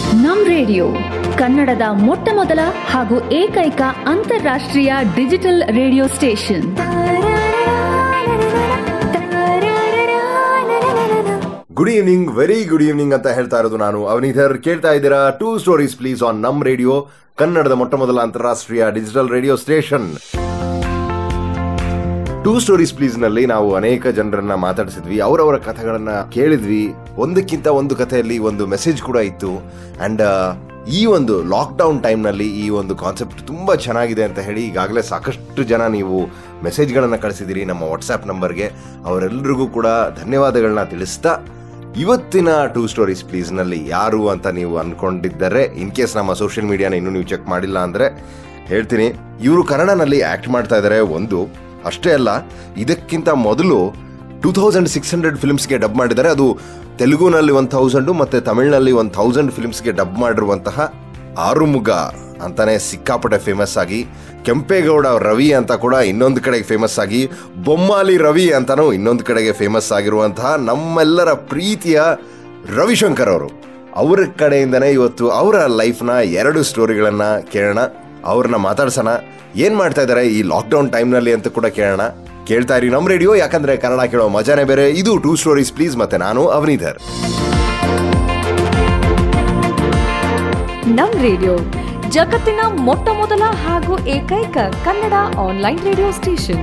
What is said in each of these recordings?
ನಮ್ ರೇಡಿಯೋ ಕನ್ನಡದ ಮೊಟ್ಟ ಮೊದಲ ಹಾಗೂ ಏಕೈಕ ಅಂತಾರಾಷ್ಟ್ರೀಯ digital radio station good evening very good evening ಅಂತ ಹೇಳ್ತಾ ಇರೋದು ನಾನು ಅವನಿಧರ್ ಕೇಳ್ತಾ ಇದ್ದೀರಾ ಟೂ ಸ್ಟೋರೀಸ್ ಪ್ಲೀಸ್ ಆನ್ ನಮ್ ರೇಡಿಯೋ ಕನ್ನಡದ ಮೊಟ್ಟ ಮೊದಲ ಅಂತಾರಾಷ್ಟ್ರೀಯ digital radio station two stories please ನಲ್ಲಿ ನಾವು ಅನೇಕ ಜನರನ್ನ ಮಾತಾಡಿಸಿದ್ವಿ ಅವರವರ ಕಥೆಗಳನ್ನ ಕೇಳಿದ್ವಿ ಒಂದಕ್ಕಿಂತ ಒಂದು ಕಥೆಯಲ್ಲಿ ಒಂದು ಮೆಸೇಜ್ ಕೂಡ ಇತ್ತು ಅಂಡ್ ಈ ಒಂದು ಲಾಕ್ಡೌನ್ ಟೈಮ್ನಲ್ಲಿ ಈ ಒಂದು ಕಾನ್ಸೆಪ್ಟ್ ತುಂಬಾ ಚೆನ್ನಾಗಿದೆ ಅಂತ ಹೇಳಿ ಈಗಾಗಲೇ ಸಾಕಷ್ಟು ಜನ ನೀವು ಮೆಸೇಜ್ಗಳನ್ನು ಕಳಿಸಿದಿರಿ ನಮ್ಮ ವಾಟ್ಸ್ಆ್ಯಪ್ ನಂಬರ್ಗೆ ಅವರೆಲ್ಲರಿಗೂ ಕೂಡ ಧನ್ಯವಾದಗಳನ್ನ ತಿಳಿಸ್ತಾ ಇವತ್ತಿನ ಟೂ ಸ್ಟೋರೀಸ್ ಪ್ಲೀಸ್ನಲ್ಲಿ ಯಾರು ಅಂತ ನೀವು ಅನ್ಕೊಂಡಿದ್ದರೆ ಇನ್ ಕೇಸ್ ನಮ್ಮ ಸೋಷಿಯಲ್ ಮೀಡಿಯಾನ ಇನ್ನೂ ನೀವು ಚೆಕ್ ಮಾಡಿಲ್ಲ ಅಂದರೆ ಹೇಳ್ತೀನಿ ಇವರು ಕನ್ನಡನಲ್ಲಿ ಆ್ಯಕ್ಟ್ ಮಾಡ್ತಾ ಇದ್ದಾರೆ ಒಂದು ಅಷ್ಟೇ ಅಲ್ಲ ಇದಕ್ಕಿಂತ ಮೊದಲು ಟೂ ತೌಸಂಡ್ ಸಿಕ್ಸ್ ಹಂಡ್ರೆಡ್ ಫಿಲ್ಮ್ಸ್ಗೆ ಡಬ್ ಮಾಡಿದ್ದಾರೆ ಅದು ತೆಲುಗುನಲ್ಲಿ ಒನ್ ಥೌಸಂಡು ಮತ್ತು ತಮಿಳಿನಲ್ಲಿ ಒನ್ ಥೌಸಂಡ್ ಫಿಲ್ಮ್ಸ್ಗೆ ಡಬ್ ಮಾಡಿರುವಂತಹ ಆರುಮುಗ ಅಂತಾನೆ ಸಿಕ್ಕಾಪಟ್ಟೆ ಫೇಮಸ್ ಆಗಿ ಕೆಂಪೇಗೌಡ ರವಿ ಅಂತ ಕೂಡ ಇನ್ನೊಂದು ಕಡೆಗೆ ಫೇಮಸ್ ಆಗಿ ಬೊಮ್ಮಾಲಿ ರವಿ ಅಂತಾನೂ ಇನ್ನೊಂದು ಕಡೆಗೆ ಫೇಮಸ್ ಆಗಿರುವಂತಹ ನಮ್ಮೆಲ್ಲರ ಪ್ರೀತಿಯ ರವಿಶಂಕರ್ ಅವರು ಅವರ ಕಡೆಯಿಂದನೇ ಇವತ್ತು ಅವರ ಲೈಫ್ನ ಎರಡು ಸ್ಟೋರಿಗಳನ್ನ ಕೇಳೋಣ ಅವ್ರನ್ನ ಮಾತಾಡ್ಸೋಣ ಏನ್ ಮಾಡ್ತಾ ಇದ್ದಾರೆ ಈ ಲಾಕ್ಡೌನ್ ಟೈಮ್ನಲ್ಲಿ ಅಂತ ಕೂಡ ಕೇಳೋಣ ಕೇಳ್ತಾ ಇರಿ ನಮ್ಮ ರೇಡಿಯೋ ಯಾಕಂದ್ರೆ ಕನ್ನಡ ಕೇಳೋ ಮಜಾನೇ ಬೇರೆ ಇದು ಟೂ ಸ್ಟೋರೀಸ್ ಪ್ಲೀಸ್ ಮತ್ತೆ ನಾನು ಅವನಿಧರ್ ನಮ್ ರೇಡಿಯೋ ಜಗತ್ತಿನ ಮೊಟ್ಟ ಮೊದಲ ಹಾಗೂ ಏಕೈಕ ಕನ್ನಡ ಆನ್ಲೈನ್ ರೇಡಿಯೋ ಸ್ಟೇಷನ್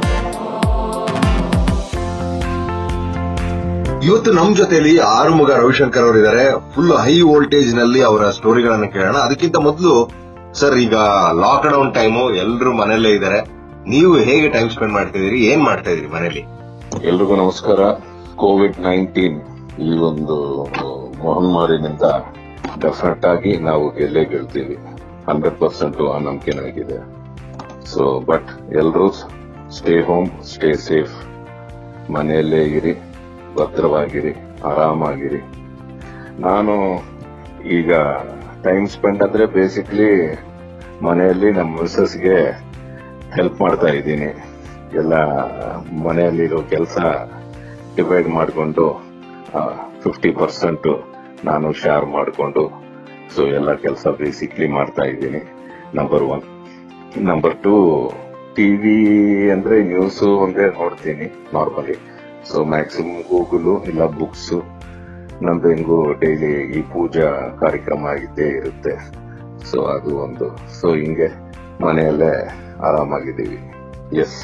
ಇವತ್ತು ನಮ್ಮ ಜೊತೆಲಿ ಆರುಮುಗ ರವಿಶಂಕರ್ ಅವರು ಇದ್ದಾರೆ ಫುಲ್ ಹೈ ವೋಲ್ಟೇಜ್ ನಲ್ಲಿ ಅವರ ಸ್ಟೋರಿಗಳನ್ನ ಕೇಳೋಣ ಅದಕ್ಕಿಂತ ಮೊದಲು ಸರ್ ಈಗ ಲಾಕ್ ಡೌನ್ ಟೈಮು ಎಲ್ಲರೂ ಮನೆಯಲ್ಲೇ ಇದ್ದಾರೆ ನೀವು ಹೇಗೆ ಟೈಮ್ ಸ್ಪೆಂಡ್ ಮಾಡ್ತಿದ್ದೀರಿ ಏನ್ ಮಾಡ್ತಾ ಇದೀರಿ ಮನೇಲಿ ಎಲ್ರಿಗೂ ನಮಸ್ಕಾರ ಕೋವಿಡ್ ನೈನ್ಟೀನ್ ಈ ಒಂದು ಮಹಾಮಾರಿನಿಂದ ಡೆಫಿನೆಟ್ ಆಗಿ ನಾವು ಗೆಲ್ಲೇ ಗೆಲ್ತೀವಿ ಹಂಡ್ರೆಡ್ ಪರ್ಸೆಂಟ್ ಆ ನಂಬಿಕೆ ನನಗಿದೆ ಸೊ ಬಟ್ ಎಲ್ರೂ ಸ್ಟೇ ಹೋಮ್ ಸ್ಟೇ ಸೇಫ್ ಮನೆಯಲ್ಲೇ ಇರಿ ಭದ್ರವಾಗಿರಿ ಆರಾಮಾಗಿರಿ ನಾನು ಈಗ ಟೈಮ್ ಸ್ಪೆಂಡ್ ಅಂದ್ರೆ ಬೇಸಿಕ್ಲಿ ಮನೆಯಲ್ಲಿ ನಮ್ಮ ಮಿಸಸ್ಗೆ ಹೆಲ್ಪ್ ಮಾಡ್ತಾ ಇದ್ದೀನಿ ಎಲ್ಲ ಮನೆಯಲ್ಲಿರೋ ಕೆಲಸ ಡಿವೈಡ್ ಮಾಡಿಕೊಂಡು ಫಿಫ್ಟಿ ಪರ್ಸೆಂಟ್ ನಾನು ಶೇರ್ ಮಾಡಿಕೊಂಡು ಸೊ ಎಲ್ಲ ಕೆಲಸ ಬೇಸಿಕ್ಲಿ ಮಾಡ್ತಾ ಇದ್ದೀನಿ number one number two TV ಅಂದ್ರೆ ನ್ಯೂಸ್ ಒಂದೇ ನೋಡ್ತೀನಿ ನಾರ್ಮಲಿ ಸೊ ಮ್ಯಾಕ್ಸಿಮಮ್ ಗೂಗಲ್ ಇಲ್ಲ ಬುಕ್ಸ್ ನಂದು ಹೆಂಗು ಡೈಲಿ ಈ ಪೂಜಾ ಕಾರ್ಯಕ್ರಮ ಇದ್ದೇ ಇರುತ್ತೆ ಸೊ ಅದು ಒಂದು ಸೊ ಹಿಂಗೆ ಮನೆಯಲ್ಲೇ ಆರಾಮಾಗಿದ್ದೀವಿ ಎಸ್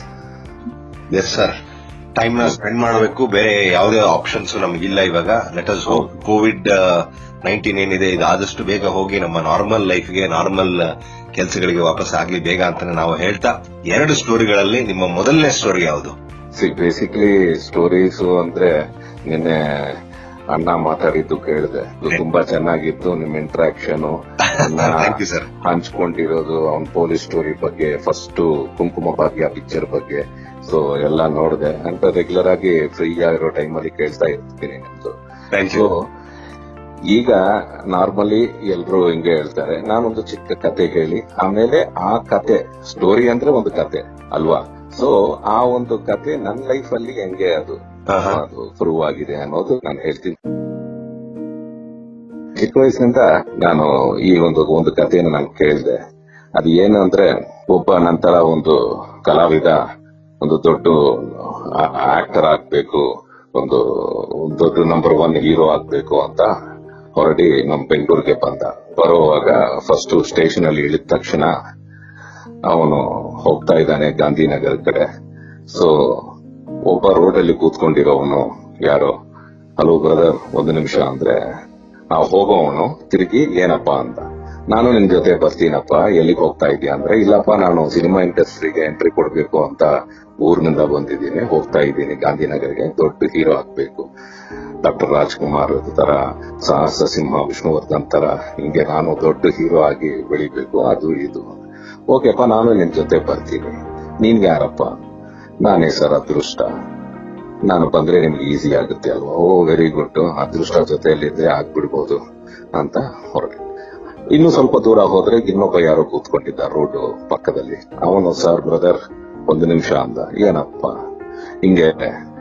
ಎಸ್ ಸರ್ ಟೈಮ್ ನ ಸ್ಪೆಂಡ್ ಮಾಡಬೇಕು ಬೇರೆ ಯಾವುದೇ ಆಪ್ಷನ್ಸ್ ನಮಗಿಲ್ಲ ಇವಾಗ let us hope COVID nineteen ಏನಿದೆ ಇದು ಆದಷ್ಟು ಬೇಗ ಹೋಗಿ ನಮ್ಮ ನಾರ್ಮಲ್ ಲೈಫ್ಗೆ ನಾರ್ಮಲ್ ಕೆಲಸಗಳಿಗೆ ವಾಪಸ್ ಆಗ್ಲಿ ಬೇಗ ಅಂತಾನೆ ನಾವು ಹೇಳ್ತಾ ಎರಡು ಸ್ಟೋರಿಗಳಲ್ಲಿ ನಿಮ್ಮ ಮೊದಲನೇ ಸ್ಟೋರಿ ಯಾವುದು ಸಿ ಬೇಸಿಕ್ಲಿ ಸ್ಟೋರೀಸ್ ಅಂದ್ರೆ ನಿನ್ನೆ ಅಣ್ಣ ಮಾತಾಡಿದ್ದು ಕೇಳಿದೆ ಅದು ತುಂಬಾ ಚೆನ್ನಾಗಿತ್ತು ನಿಮ್ ಇಂಟ್ರಾಕ್ಷನ್ ಥ್ಯಾಂಕ್ ಯು ಸರ್ ಹಂಚ್ಕೊಂಡಿರೋದು ಅವ್ನ್ ಪೊಲೀಸ್ ಸ್ಟೋರಿ ಬಗ್ಗೆ ಫಸ್ಟ್ ಕುಂಕುಮ ಭಾಗ್ಯ ಪಿಕ್ಚರ್ ಬಗ್ಗೆ ಸೊ ಎಲ್ಲ ನೋಡಿದೆ ಅಂತ ರೆಗ್ಯುಲರ್ ಆಗಿ ಫ್ರೀ ಆಗಿರೋ ಟೈಮಲ್ಲಿ ಕೇಳ್ತಾ ಇರ್ತೀನಿ ನಿಮ್ದು ಥ್ಯಾಂಕ್ ಸೊ ಯು ಈಗ ನಾರ್ಮಲಿ ಎಲ್ರು ಹಿಂಗೆ ಹೇಳ್ತಾರೆ ನಾನೊಂದು ಚಿಕ್ಕ ಕತೆ ಹೇಳಿ ಆಮೇಲೆ ಆ ಕತೆ ಸ್ಟೋರಿ ಅಂದ್ರೆ ಒಂದು ಕತೆ ಅಲ್ವಾ ಸೊ ಆ ಒಂದು ಕತೆ ನನ್ನ ಲೈಫ್ ಅಲ್ಲಿ ಹೆಂಗೆ ಅದು ಆಹಾ. ಅದು ಪ್ರೂವ್ ಆಗಿದೆ ಅನ್ನೋದು ನಾನು ಹೇಳ್ತೀನಿ ಚಿಕ್ಕ ವಯಸ್ಸಿನಿಂದ ನಾನು ಈ ಒಂದು ಒಂದು ಕಥೆಯನ್ನು ನಾನು ಕೇಳಿದೆ ಅದು ಏನು ಅಂದ್ರೆ ಒಬ್ಬ ನಂತರ ಒಂದು ಕಲಾವಿದ ಒಂದು ದೊಡ್ಡ ಆಕ್ಟರ್ ಆಗ್ಬೇಕು ಒಂದು ಒಂದು ದೊಡ್ಡ ನಂಬರ್ ಒನ್ ಹೀರೋ ಆಗ್ಬೇಕು ಅಂತ ಹೊರಡಿ ನಮ್ ಬೆಂಗಳೂರಿಗೆ ಬಂದ ಬರುವಾಗ ಫಸ್ಟ್ ಸ್ಟೇಷನ್ ಅಲ್ಲಿ ಇಳಿದ ತಕ್ಷಣ ಅವನು ಹೋಗ್ತಾ ಇದ್ದಾನೆ ಗಾಂಧಿನಗರ ಕಡೆ ಸೊ ಒಬ್ಬ ರೋಡ್ ಅಲ್ಲಿ ಕೂತ್ಕೊಂಡಿರೋವನು ಯಾರೋ ಹಲೋ ಬ್ರದರ್ ಒಂದು ನಿಮಿಷ ಅಂದ್ರೆ ಆ ಹೋಗೋವನು ತಿರುಗಿ ಏನಪ್ಪಾ ಅಂತ ನಾನು ನಿನ್ ಜೊತೆ ಬರ್ತೀನಪ್ಪ ಎಲ್ಲಿಗೆ ಹೋಗ್ತಾ ಇದೀಯ ಅಂದ್ರೆ ಇಲ್ಲಪ್ಪ ನಾನು ಸಿನಿಮಾ ಇಂಡಸ್ಟ್ರಿಗೆ ಎಂಟ್ರಿ ಕೊಡ್ಬೇಕು ಅಂತ ಊರಿನಿಂದ ಬಂದಿದ್ದೀನಿ ಹೋಗ್ತಾ ಇದ್ದೀನಿ ಗಾಂಧಿನಗರ್ಗೆ ದೊಡ್ಡ ಹೀರೋ ಆಗ್ಬೇಕು ಡಾಕ್ಟರ್ ರಾಜ್ಕುಮಾರ್ ತರ ಸಾಹಸ ಸಿಂಹ ವಿಷ್ಣುವರ್ಧನ್ ತರ ಹಿಂಗೆ ನಾನು ದೊಡ್ಡ ಹೀರೋ ಆಗಿ ಬೆಳಿಬೇಕು ಅದು ಇದು ಓಕೆಪ್ಪ ನಾನು ನಿನ್ ಜೊತೆ ಬರ್ತೀನಿ ನೀನ್ ಯಾರಪ್ಪ ನಾನೇ ಸರ್ ಅದೃಷ್ಟ ನಾನು ಬಂದ್ರೆ ನಿಮ್ಗೆ ಈಸಿ ಆಗುತ್ತೆ ಅಲ್ವಾ ಓ ವೆರಿ ಗುಡ್ ಅದೃಷ್ಟ ಜೊತೆಯಲ್ಲಿದ್ರೆ ಆಗ್ಬಿಡ್ಬೋದು ಅಂತ ಹೊರಗೆ ಇನ್ನು ಸ್ವಲ್ಪ ದೂರ ಹೋದ್ರೆ ಇನ್ನೊಬ್ಬ ಯಾರೋ ಕೂತ್ಕೊಂಡಿದ್ದ ರೋಡ್ ಪಕ್ಕದಲ್ಲಿ ಅವನು ಸರ್ ಬ್ರದರ್ ಒಂದು ನಿಮಿಷ ಅಂದ ಏನಪ್ಪ ಹಿಂಗೆ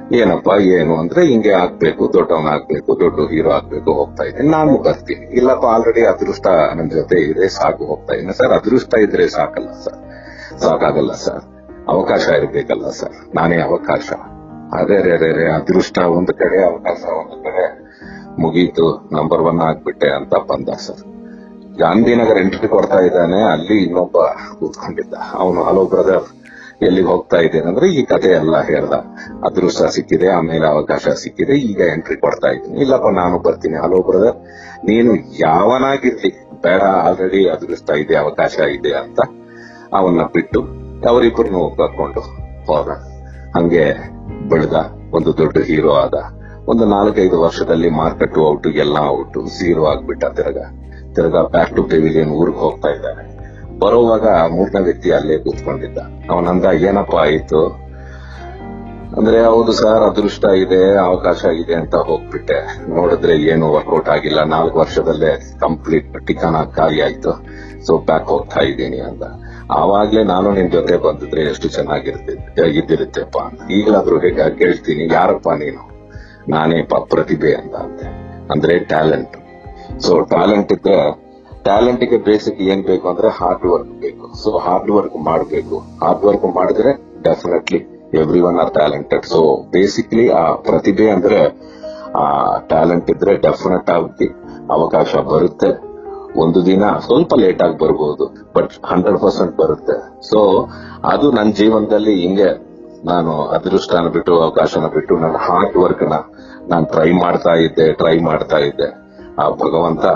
ಏನಪ್ಪ ಏನು ಅಂದ್ರೆ ಹಿಂಗೆ ಆಗ್ಬೇಕು ದೊಡ್ಡವನ್ ಆಗ್ಬೇಕು ದೊಡ್ಡ ಹೀರೋ ಆಗ್ಬೇಕು ಹೋಗ್ತಾ ಇದ್ದೀನಿ ನಾನು ಬರ್ತೀನಿ ಇಲ್ಲಪ್ಪ ಆಲ್ರೆಡಿ ಅದೃಷ್ಟ ನನ್ ಜೊತೆ ಇದೆ ಸಾಕು ಹೋಗ್ತಾ ಇದ್ದೀನಿ ಸರ್ ಅದೃಷ್ಟ ಇದ್ರೆ ಸಾಕಲ್ಲ ಸರ್ ಸಾಕಾಗಲ್ಲ ಸರ್ ಅವಕಾಶ ಇರ್ಬೇಕಲ್ಲ ಸರ್ ನಾನೇ ಅವಕಾಶ ಅದೇ ರೇ ರೇ ರೇ ಅದೃಷ್ಟ ಒಂದು ಕಡೆ ಅವಕಾಶ ಒಂದು ಕಡೆ ಮುಗೀತು ನಂಬರ್ ಒನ್ ಆಗ್ಬಿಟ್ಟೆ ಅಂತ ಬಂದ ಸರ್ ಗಾಂಧಿನಗರ್ ಎಂಟ್ರಿ ಕೊಡ್ತಾ ಇದ್ದಾನೆ ಅಲ್ಲಿ ಇನ್ನೊಬ್ಬ ಕೂತ್ಕೊಂಡಿದ್ದ ಅವನು ಹಲೋ ಬ್ರದರ್ ಎಲ್ಲಿಗೆ ಹೋಗ್ತಾ ಇದ್ದೇನೆ ಅಂದ್ರೆ ಈ ಕಥೆ ಎಲ್ಲ ಹೇಳ್ದ ಅದೃಷ್ಟ ಸಿಕ್ಕಿದೆ ಆಮೇಲೆ ಅವಕಾಶ ಸಿಕ್ಕಿದೆ ಈಗ ಎಂಟ್ರಿ ಕೊಡ್ತಾ ಇದ್ದೀನಿ ಇಲ್ಲಪ್ಪ ನಾನು ಬರ್ತೀನಿ ಹಲೋ ಬ್ರದರ್ ನೀನು ಯಾವನಾಗಿರ್ಲಿ ಬೇಡ ಆಲ್ರೆಡಿ ಅದೃಷ್ಟ ಇದೆ ಅವಕಾಶ ಇದೆ ಅಂತ ಅವನ್ನ ಬಿಟ್ಟು ಅವರಿಬ್ಬರನ್ನು ಕರ್ಕೊಂಡು ಹೋದ ಹಂಗೆ ಬೆಳೆದ ಒಂದು ದೊಡ್ಡ ಹೀರೋ ಆದ ಒಂದು ನಾಲ್ಕೈದು ವರ್ಷದಲ್ಲಿ ಮಾರ್ಕೆಟ್ ಔಟ್ ಎಲ್ಲ ಔಟ್ ಝೀರೋ ಆಗ್ಬಿಟ್ಟ ತಿರ್ಗ ತಿರ್ಗಾ ಬ್ಯಾಕ್ ಟು ಪೆವಿಲಿಯನ್ ಊರಿಗೆ ಹೋಗ್ತಾ ಇದ್ದಾನೆ ಬರುವಾಗ ಮೂರನೇ ವ್ಯಕ್ತಿ ಅಲ್ಲೇ ಕೂತ್ಕೊಂಡಿದ್ದ ಅವನಂದ ಏನಪ್ಪಾ ಆಯ್ತು ಅಂದ್ರೆ ಹೌದು ಸರ್ ಅದೃಷ್ಟ ಇದೆ ಅವಕಾಶ ಇದೆ ಅಂತ ಹೋಗ್ಬಿಟ್ಟೆ ನೋಡಿದ್ರೆ ಏನು ವರ್ಕೌಟ್ ಆಗಿಲ್ಲ ನಾಲ್ಕು ವರ್ಷದಲ್ಲೇ ಕಂಪ್ಲೀಟ್ ಟಿಕಾನ ಖಾಲಿ ಆಯ್ತು ಸೊ ಬ್ಯಾಕ್ ಹೋಗ್ತಾ ಇದ್ದೀನಿ ಅಂತ ಆವಾಗ್ಲೇ ನಾನು ನಿನ್ ಜೊತೆ ಬಂದಿದ್ರೆ ಎಷ್ಟು ಚೆನ್ನಾಗಿರ್ತಿದ್ದೆ ಇದ್ದಿರುತ್ತೆಪ್ಪ ಅಂತ ಈಗಲಾದ್ರೂ ಹೇಗೆ ಕೇಳ್ತೀನಿ ಯಾರಪ್ಪ ನೀನು ನಾನೇ ಪ ಪ್ರತಿಭೆ ಅಂತ ಅಂತೆ ಅಂದ್ರೆ ಟ್ಯಾಲೆಂಟ್ ಸೊ ಟ್ಯಾಲೆಂಟ್ ಇದ್ರೆ ಟ್ಯಾಲೆಂಟ್ ಗೆ ಬೇಸಿಕ್ ಏನ್ ಬೇಕು ಅಂದ್ರೆ ಹಾರ್ಡ್ ವರ್ಕ್ ಬೇಕು ಸೊ ಹಾರ್ಡ್ ವರ್ಕ್ ಮಾಡಬೇಕು ಹಾರ್ಡ್ ವರ್ಕ್ ಮಾಡಿದ್ರೆ definitely everyone are talented so basically ಆ ಪ್ರತಿಭೆ ಅಂದ್ರೆ ಆ ಟ್ಯಾಲೆಂಟ್ ಇದ್ರೆ ಡೆಫಿನೆಟ್ ಆಗಿ ಅವಕಾಶ ಬರುತ್ತೆ ಒಂದು ದಿನ ಸ್ವಲ್ಪ ಲೇಟ್ ಆಗಿ ಬರ್ಬೋದು ಬಟ್ ಹಂಡ್ರೆಡ್ ಪರ್ಸೆಂಟ್ ಬರುತ್ತೆ ಸೊ ಅದು ನನ್ನ ಜೀವನದಲ್ಲಿ ಹಿಂಗೆ ನಾನು ಅದೃಷ್ಟನ ಬಿಟ್ಟು ಅವಕಾಶನ ಬಿಟ್ಟು ನನ್ನ ಹಾರ್ಡ್ ವರ್ಕ್ ನ ನಾನು ಟ್ರೈ ಮಾಡ್ತಾ ಇದ್ದೆ ಟ್ರೈ ಮಾಡ್ತಾ ಇದ್ದೆ ಆ ಭಗವಂತ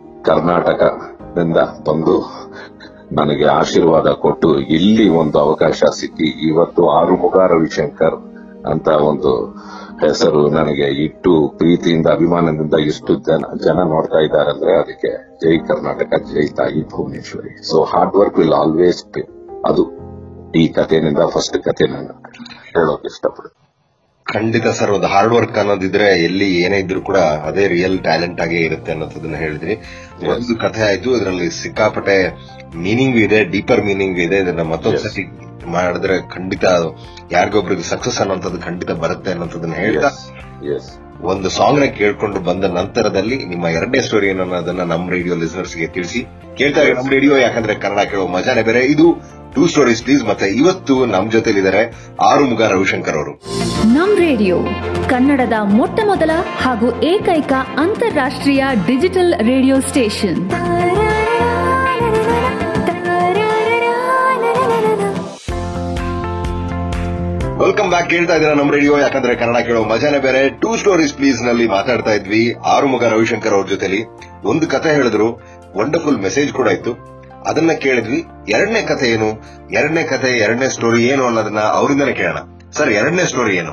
ಕರ್ನಾಟಕದಿಂದ ಬಂದು ನನಗೆ ಆಶೀರ್ವಾದ ಕೊಟ್ಟು ಇಲ್ಲಿ ಒಂದು ಅವಕಾಶ ಸಿಕ್ಕಿ ಇವತ್ತು ಆರುಮುಗ ರವಿಶಂಕರ್ ಅಂತ ಒಂದು ಹೆಸರು ನನಗೆ ಇಟ್ಟು ಪ್ರೀತಿಯಿಂದ ಅಭಿಮಾನದಿಂದ ಇಷ್ಟು ಜನ ಜನ ನೋಡ್ತಾ ಇದ್ದಾರೆ ಅಂದ್ರೆ ಅದಕ್ಕೆ ಜೈ ಕರ್ನಾಟಕ ಜೈ ತಾಯಿ Bhuvaneshwari so hard work will always pay ಅದು ಈ ಕಥೆನಿಂದ ಫಸ್ಟ್ ಕಥೆ ನಾನು ಹೇಳೋಕೆ ಇಷ್ಟಪಡ್ತೀನಿ ಖಂಡಿತ ಸರ್ ಒಂದು ಹಾರ್ಡ್ ವರ್ಕ್ ಅನ್ನೋದಿದ್ರೆ ಎಲ್ಲಿ ಏನೇ ಇದ್ರೂ ಕೂಡ ಅದೇ ರಿಯಲ್ ಟ್ಯಾಲೆಂಟ್ ಆಗೇ ಇರುತ್ತೆ ಅನ್ನೋದನ್ನ ಹೇಳಿದ್ರಿ ಒಂದು ಕಥೆ ಆಯ್ತು ಇದರಲ್ಲಿ ಸಿಕ್ಕಾಪಟ್ಟೆ ಮೀನಿಂಗ್ ಇದೆ ಡೀಪರ್ ಮೀನಿಂಗ್ ಇದೆ ಇದನ್ನ ಮತ್ತೊಂದ್ ಸತಿ ಮಾಡಿದ್ರೆ ಖಂಡಿತ ಯಾರಿಗೊಬ್ರಿಗೆ ಸಕ್ಸಸ್ ಅನ್ನೋಂಥದ್ದು ಖಂಡಿತ ಬರುತ್ತೆ ಅನ್ನೋದನ್ನ ಹೇಳ್ತಾ ಎಸ್ ಒಂದು ಸಾಂಗ್ ನ ಕೇಳ್ಕೊಂಡು ಬಂದ ನಂತರದಲ್ಲಿ ನಿಮ್ಮ ಎರಡನೇ ಸ್ಟೋರಿ ಅನ್ನೋದನ್ನ ನಮ್ಮ ರೇಡಿಯೋ ಲಿಸನರ್ಸ್ ಗೆ ತಿಳಿಸಿ ಕೇಳ್ತಾ ಇರಿ ನಮ್ಮ ರೇಡಿಯೋ ಯಾಕಂದ್ರೆ ಕನ್ನಡ ಕೇಳೋ ಮಜಾನೇ ಬೇರೆ ಇದು ಟೂ ಸ್ಟೋರೀಸ್ ಪ್ಲೀಸ್ ಮತ್ತೆ ಇವತ್ತು ನಮ್ ಜೊತೆಲಿದ್ದಾರೆ ಆರುಮುಗ ರವಿಶಂಕರ್ ಅವರು ನಮ್ ರೇಡಿಯೋ ಕನ್ನಡದ ಮೊಟ್ಟ ಮೊದಲ ಹಾಗೂ ಏಕೈಕ ಅಂತಾರಾಷ್ಟ್ರೀಯ digital radio station welcome back ಕೇಳ್ತಾ ಇದ್ದೀರಾ ನಮ್ಮ ರೇಡಿಯೋ ಯಾಕಂದ್ರೆ ಕನ್ನಡ ಕೇಳೋ ಮಜಾನೇ ಬೇರೆ ಟೂ ಸ್ಟೋರೀಸ್ ಪ್ಲೀಸ್ ನಲ್ಲಿ ಮಾತಾಡ್ತಾ ಇದ್ವಿ ಆರುಮುಗ ರವಿಶಂಕರ್ ಅವ್ರ ಜೊತೆಲಿ ಒಂದು ಕತೆ ಹೇಳಿದ್ರು ವಂಡರ್ಫುಲ್ ಮೆಸೇಜ್ ಕೂಡ ಇತ್ತು ಅದನ್ನ ಕೇಳಿದ್ವಿ ಎರಡನೇ ಕತೆ ಏನು ಎರಡನೇ ಕತೆ ಎರಡನೇ ಸ್ಟೋರಿ ಏನು ಅನ್ನೋದನ್ನ ಅವರಿಂದನೇ ಕೇಳೋಣ ಸರ್ ಎರಡನೇ ಸ್ಟೋರಿ ಏನು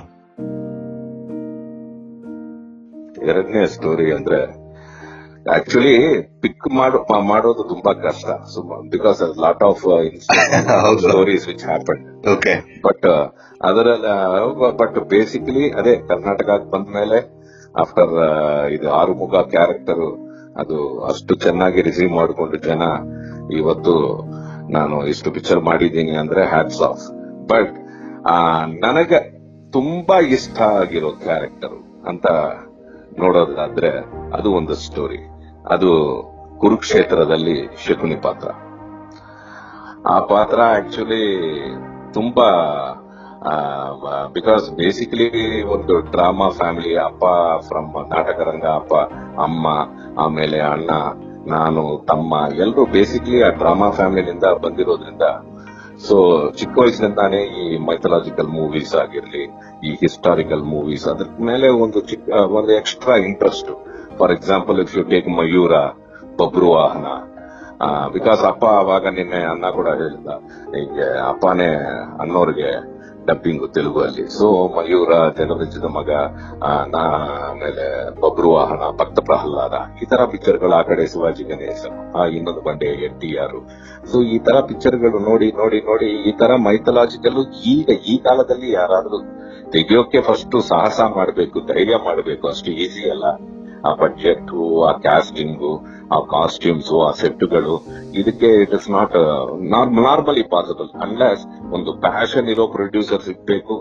ಎರಡನೇ ಸ್ಟೋರಿ ಅಂದ್ರೆ ಆಕ್ಚುಲಿ ಪಿಕ್ ಮಾಡು ಮಾ- ಮಾಡೋದು ತುಂಬಾ ಕಷ್ಟ ಬಿಕಾಸ್ ಲಾಟ್ ಆಫ್ ಹೌದು. Stories which happen okay but ಅದರಲ್ಲಿ ಬಟ್ ಬೇಸಿಕಲಿ ಅದೇ ಕರ್ನಾಟಕ ಬಂದ್ಮೇಲೆ ಆಫ್ಟರ್ ಇದು ಆರುಮುಗ ಕ್ಯಾರೆಕ್ಟರ್ ಅದು ಅಷ್ಟು ಚೆನ್ನಾಗಿ ರಿಸೀವ್ ಮಾಡಿಕೊಂಡು ಜನ ಇವತ್ತು ನಾನು ಇಷ್ಟು ಪಿಕ್ಚರ್ ಮಾಡಿದ್ದೀನಿ ಅಂದ್ರೆ ಹ್ಯಾಟ್ಸ್ ಆಫ್ ಬಟ್ ನನಗೆ ತುಂಬಾ ಇಷ್ಟ ಆಗಿರೋ ಕ್ಯಾರೆಕ್ಟರ್ ಅಂತ ನೋಡೋದಾದ್ರೆ ಅದು ಒಂದು ಸ್ಟೋರಿ ಅದು ಕುರುಕ್ಷೇತ್ರದಲ್ಲಿ ಶಕುನಿ ಪಾತ್ರ ಆ ಪಾತ್ರ ಆಕ್ಚುಲಿ ತುಂಬಾ ಬಿಕಾಸ್ ಬೇಸಿಕಲಿ ಒಂದು ಡ್ರಾಮಾ ಫ್ಯಾಮಿಲಿ ಅಪ್ಪ ಫ್ರಮ್ ನಾಟಕ ರಂಗ ಅಪ್ಪ ಅಮ್ಮ ಆಮೇಲೆ ಅಣ್ಣ ನಾನು ತಮ್ಮ ಎಲ್ಲರೂ ಬೇಸಿಕಲಿ ಆ ಡ್ರಾಮಾ ಫ್ಯಾಮಿಲಿನಿಂದ ಬಂದಿರೋದ್ರಿಂದ ಸೊ ಚಿಕ್ಕ ವಯಸ್ಸಿನಿಂದಾನೇ ಈ ಮೈಥಲಾಜಿಕಲ್ ಮೂವೀಸ್ ಆಗಿರ್ಲಿ ಈ ಹಿಸ್ಟಾರಿಕಲ್ ಮೂವೀಸ್ ಅದ್ರ ಮೇಲೆ ಒಂದು ಚಿಕ್ಕ ಒಂದು extra interest for example if you take Mayura Babruvahana because ಅಪ್ಪ ಅವಾಗ ನಿನ್ನೆ ಅಣ್ಣ ಕೂಡ ಹೇಳಿದ ಹೀಗೆ ಅಪ್ಪನೇ ಅನ್ನೋರ್ಗೆ ಡಬ್ಬಿಂಗ್ ತೆಲುಗು ಅಲ್ಲಿ ಸೊ ಮಯೂರ ಜನರಂಜದ ಮಗ ಆ, ನಾ ಆಮೇಲೆ ಬಬ್ರು ವಾಹನ ಭಕ್ತ ಪ್ರಹ್ಲಾದ ಈ ತರ ಪಿಕ್ಚರ್ಗಳು ಆ ಕಡೆ ಶಿವಾಜಿ ಗಣೇಶನ್ ಆ ಇನ್ನೊಂದು ಬಂಡೆ ಎನ್ ಟಿ ಆರ್ ಸೊ ಈ ತರ ಪಿಕ್ಚರ್ಗಳು ನೋಡಿ ನೋಡಿ ನೋಡಿ ಈ ತರ ಮೈಥಲಾಜಿಕಲ್ ಈಗ ಈ ಕಾಲದಲ್ಲಿ ಯಾರಾದ್ರೂ ತೆಗಿಯೋಕೆ ಫಸ್ಟ್ ಸಾಹಸ ಮಾಡಬೇಕು ಧೈರ್ಯ ಮಾಡಬೇಕು ಅಷ್ಟು ಈಸಿ ಅಲ್ಲ ಆ ಬಡ್ಜೆಟ್ ಆ ಕ್ಯಾಸ್ಟಿಂಗು ಆ ಕಾಸ್ಟ್ಯೂಮ್ಸ್ ಆ ಸೆಟ್ಗಳು ಇದಕ್ಕೆ it is not normally possible unless ಒಂದು ಪ್ಯಾಷನ್ ಇರೋ ಪ್ರೊಡ್ಯೂಸರ್ ಸಿಗ್ಬೇಕು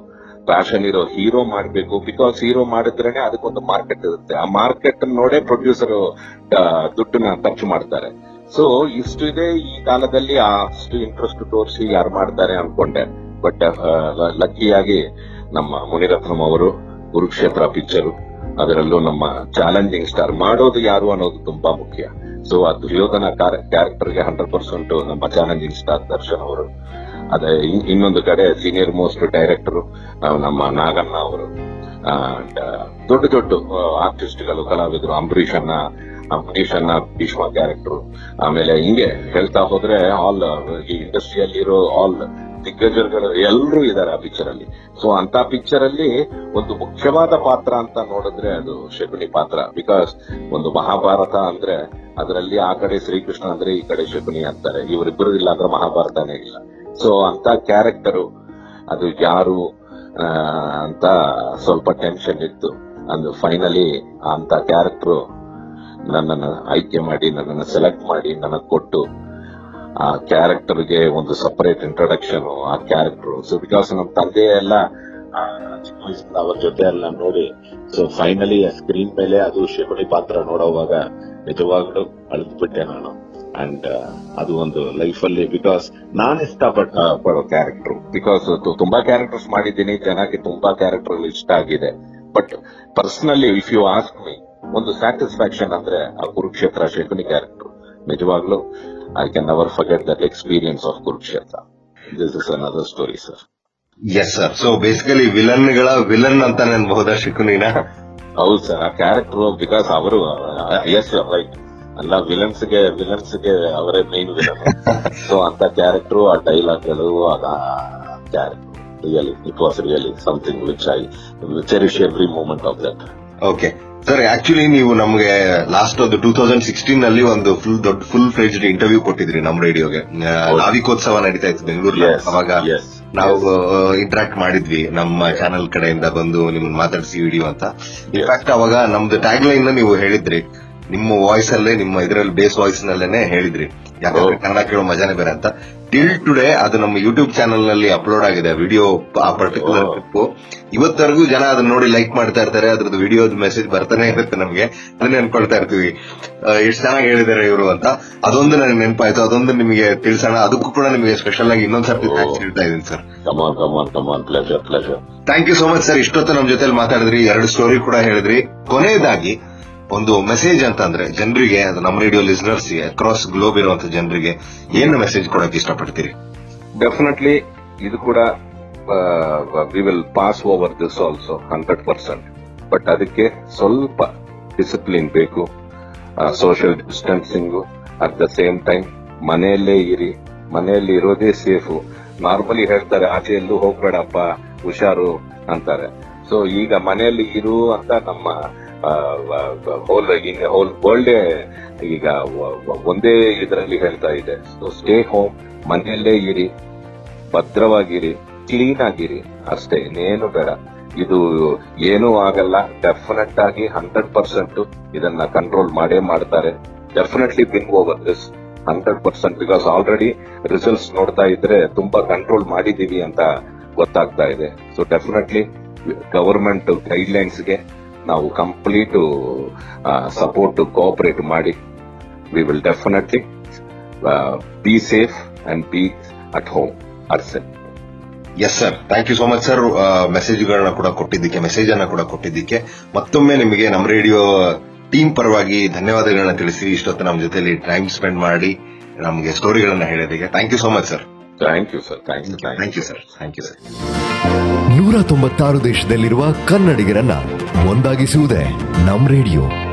ಪ್ಯಾಷನ್ ಇರೋ ಹೀರೋ ಮಾಡ್ಬೇಕು ಬಿಕಾಸ್ ಹೀರೋ ಮಾಡಿದ್ರೇನೆ ಅದಕ್ಕೊಂದು ಮಾರ್ಕೆಟ್ ಇರುತ್ತೆ ಆ ಮಾರ್ಕೆಟ್ ನೋಡೇ ಪ್ರೊಡ್ಯೂಸರ್ ದುಡ್ಡನ್ನ ಖರ್ಚು ಮಾಡ್ತಾರೆ ಸೊ ಇಷ್ಟು ಇದೆ ಈ ಕಾಲದಲ್ಲಿ ಅಷ್ಟು ಇಂಟ್ರೆಸ್ಟ್ ತೋರಿಸಿ ಯಾರು ಮಾಡ್ತಾರೆ ಅನ್ಕೊಂಡೆ ಬಟ್ ಲಕ್ಕಿಯಾಗಿ ನಮ್ಮ ಮುನಿರತ್ನಂ ಅವರು ಕುರುಕ್ಷೇತ್ರ ಪಿಕ್ಚರು ಅದರಲ್ಲೂ ನಮ್ಮ ಚಾಲೆಂಜಿಂಗ್ ಸ್ಟಾರ್ ಮಾಡೋದು ಯಾರು ಅನ್ನೋದು ತುಂಬಾ ಮುಖ್ಯ ಸೊ ಆ ದುರ್ಯೋಧನ ಕ್ಯಾರೆಕ್ಟರ್ಗೆ ಹಂಡ್ರೆಡ್ ಪರ್ಸೆಂಟ್ ನಮ್ಮ ಚಾಲೆಂಜಿಂಗ್ ಸ್ಟಾರ್ ದರ್ಶನ್ ಅವರು ಅದೇ ಇನ್- ಇನ್ನೊಂದು ಕಡೆ ಸೀನಿಯರ್ ಮೋಸ್ಟ್ ಡೈರೆಕ್ಟರ್ ನಮ್ಮ ನಾಗಣ್ಣ ಅವರು and, ಆ, ದೊಡ್ಡ ದೊಡ್ಡ ಆರ್ಟಿಸ್ಟ್ಗಳು ಕಲಾವಿದರು ಅಂಬರೀಷ್ ಅನ್ನ ಆ, ಮನೀಶ್ ಅನ್ನ ಭೀಷ್ಮ ಕ್ಯಾರೆಕ್ಟರ್ ಆಮೇಲೆ ಹಿಂಗೆ ಹೇಳ್ತಾ ಹೋದ್ರೆ ಆಲ್ ಈ ಇಂಡಸ್ಟ್ರಿಯಲ್ಲಿ ಇರೋ ಆಲ್ ದಿಗ್ಗಜರುಗಳು ಎಲ್ಲರೂ ಇದ್ದಾರೆ ಆ ಪಿಕ್ಚರ್ ಅಲ್ಲಿ ಸೊ ಅಂತ ಪಿಕ್ಚರ್ ಅಲ್ಲಿ ಒಂದು ಮುಖ್ಯವಾದ ಪಾತ್ರ ಅಂತ ನೋಡಿದ್ರೆ ಅದು ಶಕುನಿ ಪಾತ್ರ ಬಿಕಾಸ್ ಒಂದು ಮಹಾಭಾರತ ಅಂದ್ರೆ ಅದರಲ್ಲಿ ಆ ಕಡೆ ಶ್ರೀಕೃಷ್ಣ ಅಂದ್ರೆ ಈ ಕಡೆ ಶಕುನಿ ಅಂತಾರೆ ಇವರಿಬ್ಬರು ಇಲ್ಲ ಅಂದ್ರೆ ಮಹಾಭಾರತನೇ ಇಲ್ಲ ಸೊ ಅಂತ ಕ್ಯಾರೆಕ್ಟರು ಅದು ಯಾರು ಆ, ಅಂತ ಸ್ವಲ್ಪ ಟೆನ್ಷನ್ ಇತ್ತು ಅದು ಫೈನಲಿ ಅಂತ ಕ್ಯಾರೆಕ್ಟರ್ ನನ್ನನ್ನು ಆಯ್ಕೆ ಮಾಡಿ ನನ್ನನ್ನು ಸೆಲೆಕ್ಟ್ ಮಾಡಿ ನನಗೆ ಕೊಟ್ಟು ಆ ಕ್ಯಾರೆಕ್ಟರ್ಗೆ ಒಂದು ಸಪರೇಟ್ ಇಂಟ್ರೊಡಕ್ಷನ್ ಆ ಕ್ಯಾರೆಕ್ಟರ್ ಸೊ ಬಿಕಾಸ್ ನಮ್ಮ ತಂದೆ ಎಲ್ಲ ಆ, ಚಿಕ್ಕ ವಯಸ್ಸಿಂದ ಅವ್ರ ಜೊತೆ ಎಲ್ಲ ನೋಡಿ ಸೊ ಫೈನಲಿ ಸ್ಕ್ರೀನ್ ಮೇಲೆ ಅದು ಶಕುನಿ ಪಾತ್ರ ನೋಡುವಾಗ ನಿಜವಾಗ್ಲೂ ಅಳಿದು ಬಿಟ್ಟೆ ನಾನು ಅಂಡ್ ಅದು ಒಂದು ಲೈಫ್ ಅಲ್ಲಿ ಬಿಕಾಸ್ ನಾನು ಇಷ್ಟಪಟ್ಟ ಪಡೋ ಕ್ಯಾರೆಕ್ಟರ್ ಬಿಕಾಸ್ ತುಂಬಾ ಕ್ಯಾರೆಕ್ಟರ್ಸ್ ಮಾಡಿದ್ದೀನಿ ಜನಕ್ಕೆ ತುಂಬಾ ಕ್ಯಾರೆಕ್ಟರ್ ಇಷ್ಟ ಆಗಿದೆ but personally if you ask me ಒಂದು ಸ್ಯಾಟಿಸ್ಫ್ಯಾಕ್ಷನ್ ಅಂದ್ರೆ ಆ ಕುರುಕ್ಷೇತ್ರ ಶಕುನಿ ಕ್ಯಾರೆಕ್ಟರ್ ನಿಜವಾಗ್ಲೂ I can never forget that experience of Kurukshetra this is another story sir yes sir so basically ವಿಲನ್ಗಳ ವಿಲನ್ ಅಂತ ಅನ್ಬಹುದಾ ಶಿಕುನಿನ ಹೌದು ಸರ್ ಆ ಕ್ಯಾರೆಕ್ಟರ್ ಬಿಕಾಸ್ ಅವರು ಎಸ್ ರೈಟ್ ಅಲ್ಲ ವಿಲನ್ಸ್ ಗೆ ವಿಲನ್ಸ್ ಗೆ ಅವರೇ ಮೈನ್ ವಿಲನ್ ಸೊ ಅಂತ ಕ್ಯಾರೆಕ್ಟರ್ ಆ ಡೈಲಾಗ್ಗಳು ಅದ character really it was really something which I cherish every moment of that okay sir actually ನೀವು ನಮಗೆ ಲಾಸ್ಟ್ ಒಂದು ಟೂ ತೌಸಂಡ್ ಸಿಕ್ಸ್ಟೀನ್ ನಲ್ಲಿ ಒಂದು ಫುಲ್ ದೊಡ್ಡ ಫುಲ್ ಫ್ಲೇಜ್ಡ್ ಇಂಟರ್ವ್ಯೂ ಕೊಟ್ಟಿದ್ರಿ ನಮ್ಮ ರೇಡಿಯೋಗೆ ನಾವಿಕೋತ್ಸವ ನಡೀತಾ ಇತ್ತು ಬೆಂಗಳೂರಲ್ಲಿ Yes, ಅವಾಗ yes, ನಾವು ಇಂಟ್ರಾಕ್ಟ್ ಮಾಡಿದ್ವಿ ನಮ್ಮ ಚಾನೆಲ್ ಕಡೆಯಿಂದ ಬಂದು ನಿಮ್ಮನ್ನ ಮಾತಾಡಿಸಿ ವಿಡಿಯೋ ಅಂತ ಇನ್ಫ್ಯಾಕ್ಟ್ ಅವಾಗ ನಮ್ದು ಟ್ಯಾಗ್ ಲೈನ್ ನೀವು ಹೇಳಿದ್ರಿ ನಿಮ್ಮ ವಾಯ್ಸ್ ಅಲ್ಲೇ ನಿಮ್ಮ ಇದರಲ್ಲಿ ಬೇಸ್ ವಾಯ್ಸ್ ನಲ್ಲೇನೆ ಹೇಳಿದ್ರಿ ಯಾಕಂದ್ರೆ Oh. ಕನ್ನಡ ಕೇಳೋ ಮಜಾನೇ ಬೇರೆ ಅಂತ ಟಿಲ್ ಟುಡೇ ಅದು ನಮ್ಮ ಯೂಟ್ಯೂಬ್ ಚಾನೆಲ್ ನಲ್ಲಿ ಅಪ್ಲೋಡ್ ಆಗಿದೆ ವಿಡಿಯೋ ಆ ಪರ್ಟಿಕ್ಯುಲರ್ Oh. ಕ್ಲಿಪ್ ಇವತ್ತರೆಗೂ ಜನ ಅದನ್ನ ನೋಡಿ ಲೈಕ್ ಮಾಡ್ತಾ ಇರ್ತಾರೆ ಅದ್ರದ್ದು ವಿಡಿಯೋದ ಮೆಸೇಜ್ ಬರ್ತಾನೆ ಇರುತ್ತೆ ನಮ್ಗೆ ಅದನ್ನ ಅನ್ಕೊಳ್ತಾ ಇರ್ತೀವಿ ಎಷ್ಟು ಚೆನ್ನಾಗಿ ಹೇಳಿದ್ದಾರೆ ಇವರು ಅಂತ ಅದೊಂದು ನನಗೆ ನೆನಪಾಯ್ತು ಅದೊಂದು ನಿಮಗೆ ತಿಳಿಸೋಣ ಅದಕ್ಕೂ ಕೂಡ ನಿಮಗೆ ಸ್ಪೆಷಲ್ ಆಗಿ ಇನ್ನೊಂದ್ಸರ್ತಿ ಥ್ಯಾಂಕ್ಸ್ ಹೇಳ್ತಾ ಇದ್ದೀನಿ sir come on come on come on pleasure pleasure thank you so much sir ಇಷ್ಟೊತ್ತು ನಮ್ ಜೊತೆಲಿ ಮಾತಾಡಿದ್ರಿ ಎರಡು ಸ್ಟೋರಿ ಕೂಡ ಹೇಳಿದ್ರಿ ಕೊನೆಯದಾಗಿ ಒಂದು ಮೆಸೇಜ್ ಅಂತಂದ್ರೆ ಜನರಿಗೆ ಅದು ನಮ್ಮ ರೇಡಿಯೋ ಲಿಸ್ನರ್ಸ್ ಅಕ್ರಾಸ್ ಗ್ಲೋಬ್ ಇರುವಂತ ಜನರಿಗೆ ಏನು ಮೆಸೇಜ್ ಕೊಡಕ್ಕೆ ಇಷ್ಟಪಡ್ತೀರಿ ಡೆಫಿನೆಟ್ಲಿ ಇದು ಕೂಡ we will pass over this also hundred percent but ಅದಕ್ಕೆ ಸ್ವಲ್ಪ ಡಿಸಿಪ್ಲಿನ್ ಬೇಕು social distancing at the same time ಮನೆಯಲ್ಲೇ ಇರಿ ಮನೆಯಲ್ಲಿ ಇರೋದೇ ಸೇಫು ನಾರ್ಮಲಿ ಹೇಳ್ತಾರೆ ಆಚೆ ಎಲ್ಲೂ ಹೋಗ್ಬೇಡಪ್ಪ ಹುಷಾರು ಅಂತಾರೆ ಸೊ ಈಗ ಮನೆಯಲ್ಲಿ ಇರು ಅಂತ ನಮ್ಮ ಹೋಲ್ ಈಗ ಹೋಲ್ ವರ್ಲ್ಡೇ ಈಗ ವ- ವ- ಒಂದೇ ಇದರಲ್ಲಿ ಹೇಳ್ತಾ ಇದೆ ಸೊ ಸ್ಟೇ ಹೋಮ್ ಮನೆಯಲ್ಲೇ ಇರಿ ಭದ್ರವಾಗಿರಿ ಕ್ಲೀನ್ ಆಗಿರಿ ಅಷ್ಟೇ ಇನ್ನೇನು ಬೇಡ ಇದು ಏನೂ ಆಗಲ್ಲ ಡೆಫಿನೆಟ್ ಆಗಿ ಹಂಡ್ರೆಡ್ ಪರ್ಸೆಂಟ್ ಇದನ್ನ ಕಂಟ್ರೋಲ್ ಮಾಡೇ ಮಾಡ್ತಾರೆ definitely been over this hundred percent because already results ನೋಡ್ತಾ ಇದ್ರೆ ತುಂಬಾ ಕಂಟ್ರೋಲ್ ಮಾಡಿದೀವಿ ಅಂತ ಗೊತ್ತಾಗ್ತಾ ಇದೆ ಸೊ ಡೆಫಿನೆಟ್ಲಿ ಗವರ್ಮೆಂಟ್ ಗೈಡ್ಲೈನ್ಸ್ಗೆ ನಾವು ಕಂಪ್ಲೀಟ್ ಸಪೋರ್ಟ್ ಕೋಆಪರೇಟ್ ಮಾಡಿ we will definitely be safe and be at home ಅರ್ಸನ್ yes sir thank you so much sir ಮೆಸೇಜ್ಗಳನ್ನ ಕೂಡ ಕೊಟ್ಟಿದ್ದಕ್ಕೆ ಮೆಸೇಜ್ ಅನ್ನ ಕೂಡ ಕೊಟ್ಟಿದ್ದಕ್ಕೆ ಮತ್ತೊಮ್ಮೆ ನಿಮಗೆ ನಮ್ಮ ರೇಡಿಯೋ ಟೀಮ್ ಪರವಾಗಿ ಧನ್ಯವಾದಗಳನ್ನ ತಿಳಿಸಿ ಇಷ್ಟೊತ್ತು ನಮ್ಮ ಜೊತೆಲಿ ಟೈಮ್ ಸ್ಪೆಂಡ್ ಮಾಡಿ ನಮಗೆ ಸ್ಟೋರಿಗಳನ್ನ ಹೇಳಿದ್ದಕ್ಕೆ thank you so much sir thank you sir thank you thank you sir thank you sir ನೂರ ತೊಂಬತ್ತಾರು ದೇಶದಲ್ಲಿರುವ ಕನ್ನಡಿಗರನ್ನ ಒಂದಾಗಿಸುವುದೇ ನಮ್ ರೇಡಿಯೋ